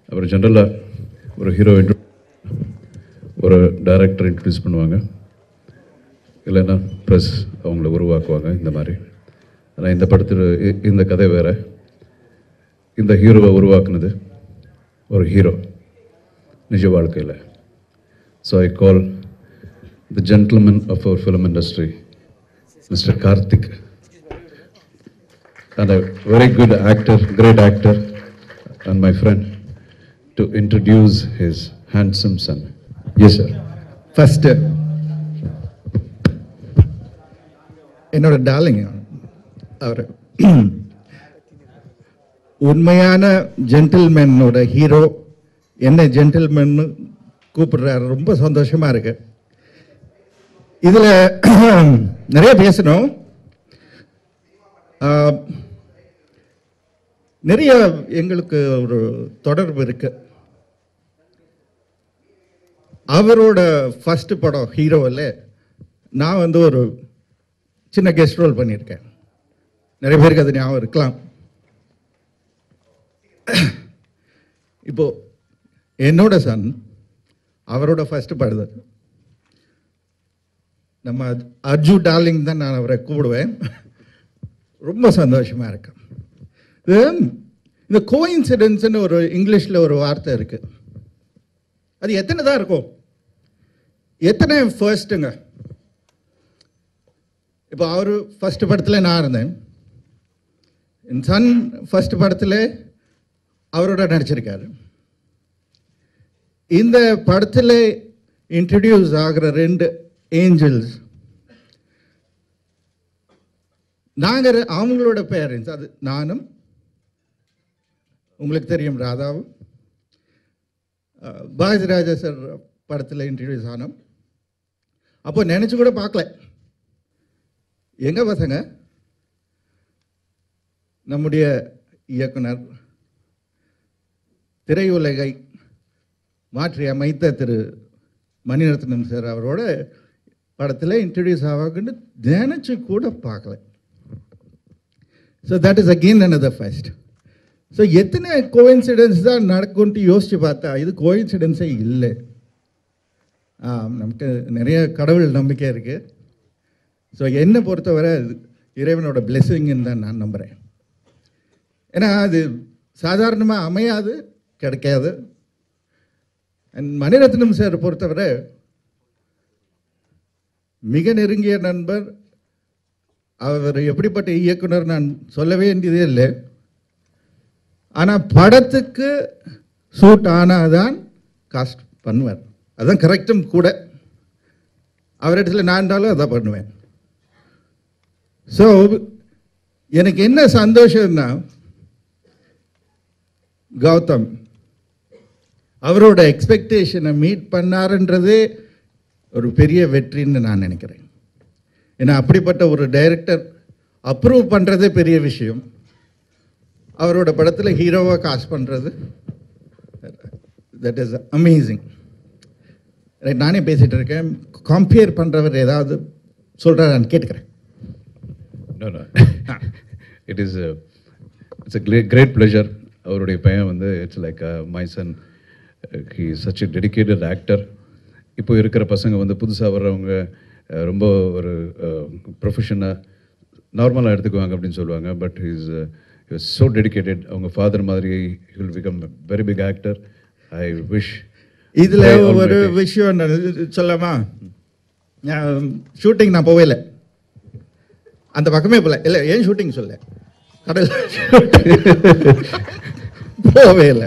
அப்புறம் ஜென்ரலாக ஒரு ஹீரோ ஒரு டைரக்டர் இன்ட்ரடியூஸ் பண்ணுவாங்க இல்லைன்னா ப்ரெஸ் அவங்கள உருவாக்குவாங்க இந்த மாதிரி ஆனால் இந்த படத்தில் இ- இந்த கதை வேற இந்த ஹீரோவை உருவாக்குனது ஒரு ஹீரோ நிஜ வாழ்க்கையில் so I call the gentleman of our film industry mister Karthik and a very good actor, great actor, and my friend, to introduce his handsome son. Yes, sir. First என்னோட டார்லிங் அவர் உண்மையான ஜென்டில்மேனோட ஹீரோ என்ன ஜென்டில்மேன்னு கூப்பிடுறாரு ரொம்ப சந்தோஷமா இருக்கு இதுல நிறைய பேசணும் ஆஹ், நிறைய எங்களுக்கு ஒரு தொடர்பு இருக்கு அவரோட ஃபர்ஸ்ட் படம் ஹீரோவில் நான் வந்து ஒரு சின்ன கெஸ்ட் ரோல் பண்ணியிருக்கேன் நிறைய பேருக்கு அது ஞாபகம் இருக்கலாம் இப்போ என்னோட சன் அவரோட ஃபர்ஸ்ட் படுது நம்ம அர்ஜு டார்லிங் தான் நான் அவரை கூப்பிடுவேன் ரொம்ப சந்தோஷமா இருக்கேன் இது இந்த கோயின்சிடென்ஸ்னு ஒரு இங்கிலீஷில் ஒரு வார்த்தை இருக்கு அது எத்தனை தான் இருக்கும் எத்தனை ஃபர்ஸ்ட்டுங்க இப்போ அவர் ஃபர்ஸ்ட் படத்தில் நான் இருந்தேன் என் சன் ஃபர்ஸ்ட் படத்தில் அவரோட நடிச்சிருக்காரு இந்த படத்தில் இன்ட்ரடியூஸ் ஆகிற ரெண்டு ஏஞ்சல்ஸ் நாங்கள் அவங்களோட பேரண்ட்ஸ் அது நானும் உங்களுக்கு தெரியும் ராதாவும் பாரதிராஜா சார் படத்தில் இன்ட்ரடியூஸ் ஆனோம் அப்போ நினச்சி கூட பார்க்கல எங்க பசங்க நம்முடைய இயக்குனர் திரையுலகை மாற்றி அமைத்த திரு மணிரத்னம் சார் அவரோட படத்தில் இன்ட்ரடியூஸ் ஆவாங்கன்னு நினச்சி கூட பார்க்கல so that is again another first so எத்தனை கோயின்சிடென்ஸ் தான் நடக்கும்ட்டு யோசிச்சு பார்த்தா இது கோயின்சிடென்ஸே இல்லை ஆம், நமக்கு நிறைய கடவுள் நம்பிக்கை இருக்கு ஸோ என்னை பொறுத்தவரை அது இறைவனோட பிளெஸ்ஸிங்னு தான் நான் நம்புகிறேன் ஏன்னா அது சாதாரணமாக அமையாது கிடைக்காது அண்ட் மணிரத்னம் சார் பொறுத்தவரை மிக நெருங்கிய நண்பர் அவர் எப்படிப்பட்ட இயக்குனர் நான் சொல்ல வேண்டியதே இல்லை ஆனால் படத்துக்கு சூட் ஆனாதான் காஸ்ட் பண்ணுவார் அதான் கரெக்டும் கூட அவர் இடத்துல நான் இருந்தாலும் அதான் பண்ணுவேன் ஸோ எனக்கு என்ன சந்தோஷம்னா கௌதம் அவரோட எக்ஸ்பெக்டேஷனை மீட் பண்ணாருன்றதே ஒரு பெரிய வெற்றின்னு நான் நினைக்கிறேன் ஏன்னா அப்படிப்பட்ட ஒரு டைரக்டர் அப்ரூவ் பண்ணுறதே பெரிய விஷயம் அவரோட படத்தில் ஹீரோவாக காஸ்ட் பண்ணுறது தட் இஸ் அமேசிங் ரைட் நானே பேசிகிட்டு இருக்கேன் கம்பேர் பண்ணுறவர் ஏதாவது சொல்கிறாரான்னு கேட்டுக்கிறேன் No, no. it is a, it's a great, great pleasure. அவருடைய பையன் வந்து it's like my son he such a dedicated actor இப்போ இருக்கிற பசங்க வந்து புதுசாக வர்றவங்க அஹ், ரொம்ப ஒரு ப்ரொஃபஷனாக நார்மலாக எடுத்துக்குவாங்க அப்படின்னு சொல்லுவாங்க but is is so dedicated அவங்க ஃபாதர் மாதிரி will become very big actor I wish இதில் ஒரு விஷயம் நான் சொல்லலாமா ஷூட்டிங் நான் போவே இல்லை அந்த பக்கமே போகல இல்லை ஏன் ஷூட்டிங் சொல்ல கடல் போவே இல்லை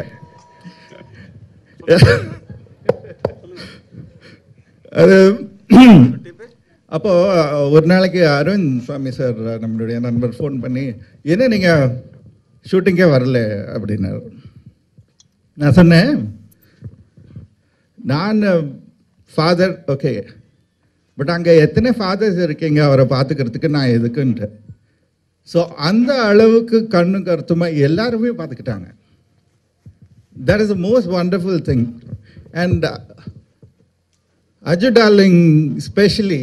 அது அப்போ ஒரு நாளைக்கு அருண் சுவாமி சார் நம்மளுடைய நண்பர் ஃபோன் பண்ணி என்ன நீங்கள் ஷூட்டிங்கே வரல அப்படின்னாரு நான் சொன்னேன் நான் ஃபாதர் ஓகே பட் அங்கே எத்தனை ஃபாதர்ஸ் இருக்கீங்க அவரை பார்த்துக்கிறதுக்கு நான் எதுக்குன்ட்டு ஸோ அந்த அளவுக்கு கண்ணு கருத்துமா எல்லாருமே பார்த்துக்கிட்டாங்க that is the most wonderful thing and Aju darling specially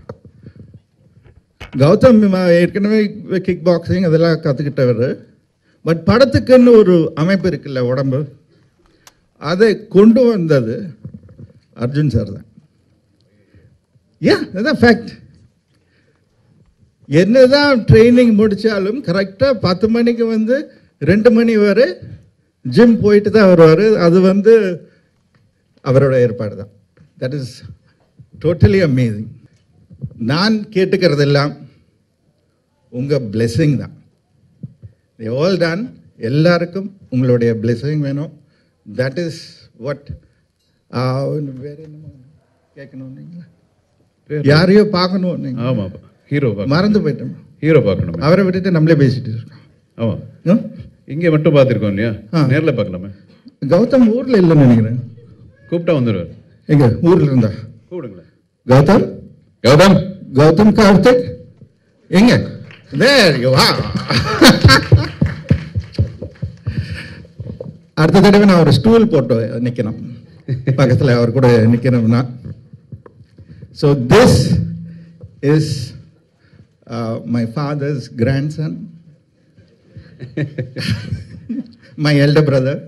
Gautham ம- ஏற்கனவே கிக் பாக்ஸிங் அதெல்லாம் கற்றுக்கிட்டவர் பட் படத்துக்குன்னு ஒரு அமைப்பு இருக்குல்ல உடம்பு அதை கொண்டு வந்தது அர்ஜுன் சார் தான் ஏ அதுதான் ஃபேக்ட் என்னதான் ட்ரைனிங் முடித்தாலும் கரெக்டாக பத்து மணிக்கு வந்து ரெண்டு மணி வரை ஜிம் போயிட்டு தான் வருவார் அது வந்து அவரோட ஏற்பாடு தான் தட் இஸ் டோட்டலி அமேசிங் நான் கேட்டுக்கிறதெல்லாம் உங்கள் blessing தான் ஆல் டன் எல்லாருக்கும் உங்களுடைய blessing வேணும் தட் இஸ் வாட் வேற என்ன கேட்கணும் நீங்களா யாரையோ பார்க்கணும் நீங்கள் ஆமாம் ஹீரோ பார்க்கணும் மறந்து போயிட்டோம் ஹீரோ பார்க்கணுமே அவரை விட்டுட்டு நம்மளே பேசிட்டு இருக்கோம் ஆமாம் ம்? இங்கே மட்டும் பார்த்துருக்கோம் இல்லையா ஆ. நேரில் பார்க்கலாமே கௌதம் ஊர்ல இல்லைன்னு நினைக்கிறேன் கூப்பிட்டா வந்துடுவார் எங்க ஊர்ல இருந்தா கூப்பிடுங்களேன் கௌதம் கௌதம் கௌதம் கார்த்திக் எங்க There you are. அடுத்த தடவை நான் ஒரு ஸ்டூல் போட்டு நிக்கணும் பக்கத்துல அவர் கூட நிக்கணும்னா so this is my father's grandson my elder brother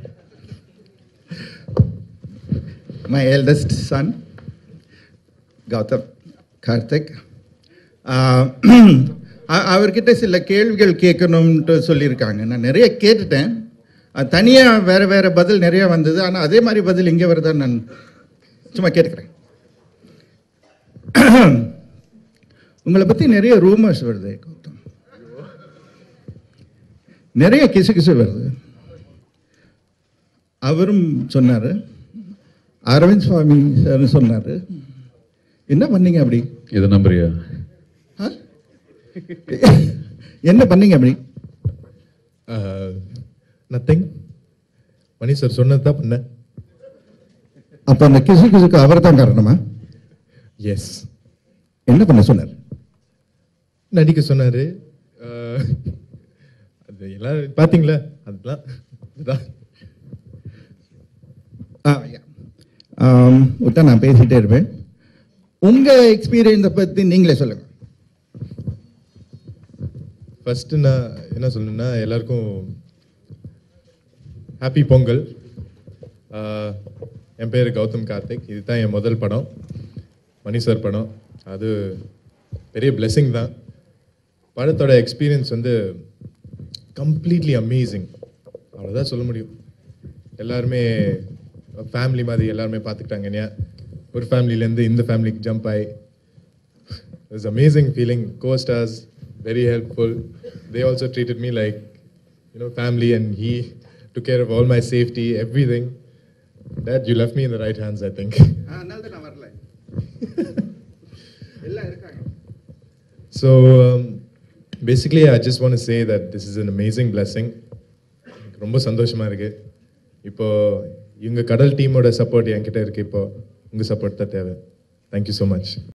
my eldest son Gautham Karthik ah, அ- அவர்கிட்ட சில கேள்விகள் கேட்கணும்ட்டு சொல்லியிருக்காங்க நான் நிறைய கேட்டுட்டேன் தனியாக வேறு வேறு பதில் நிறைய வந்தது ஆனால் அதே மாதிரி பதில் இங்கே வருதான்னு நான் சும்மா கேட்டுக்கிறேன் உங்களை பற்றி நிறைய ரூமர்ஸ் வருது கௌதம் நிறைய கிசு கிசு வருது அவரும் சொன்னார் அரவிந்த் சுவாமி சார் சொன்னார் என்ன பண்ணீங்க அப்படி இதை நம்புறியா ஆ? என்ன பண்ணீங்க அப்படி நத்திங் மணி சார் சொன்னது தான் பண்ணேன் அப்ப அந்த கிசு கிசுக்கு அவர் தான் காரணமா எஸ் என்ன பண்ண சொன்னார் நடிக்க சொன்னாரு அஹ், அது எல்லாம் பார்த்தீங்களா அதெல்லாம் அதுதான் ஆ, yeah. ஆம், விட்டா நான் பேசிட்டே இருப்பேன் உங்க எக்ஸ்பீரியன்ஸை பத்தி நீங்களே சொல்லுங்க ஃபர்ஸ்ட் நான் என்ன சொல்லணும்னா எல்லாருக்கும் ஹாப்பி பொங்கல் அஹ், என் பேர் கௌதம் கார்த்திக் இதுதான் என் முதல் படம் மணி சார் படம் அது பெரிய blessing தான் படத்தோட எக்ஸ்பீரியன்ஸ் வந்து கம்ப்ளீட்லி அமேசிங் அவ்வளோதான் சொல்ல முடியும் எல்லாருமே ஃபேமிலி மாதிரி எல்லாருமே பார்த்துக்கிட்டாங்க என்னையா ஒரு ஃபேமிலிலேருந்து இந்த ஃபேமிலிக்கு ஜம்ப் ஆகி it's amazing feeling co stars very helpful they also treated me like you know family and he to care of all my safety everything that you left me in the right hands I think நான் வரல எல்லாம் இருக்காங்க So um, basically, I just want to say that this is an amazing blessing. எனக்கு ரொம்ப சந்தோஷமா இருக்கு இப்போ இவங்க கடல் டீமோட சப்போர்ட் என்கிட்ட இருக்கு இப்போ உங்க சப்போர்ட் தான் தேவை தேங்க்யூ ஸோ மச்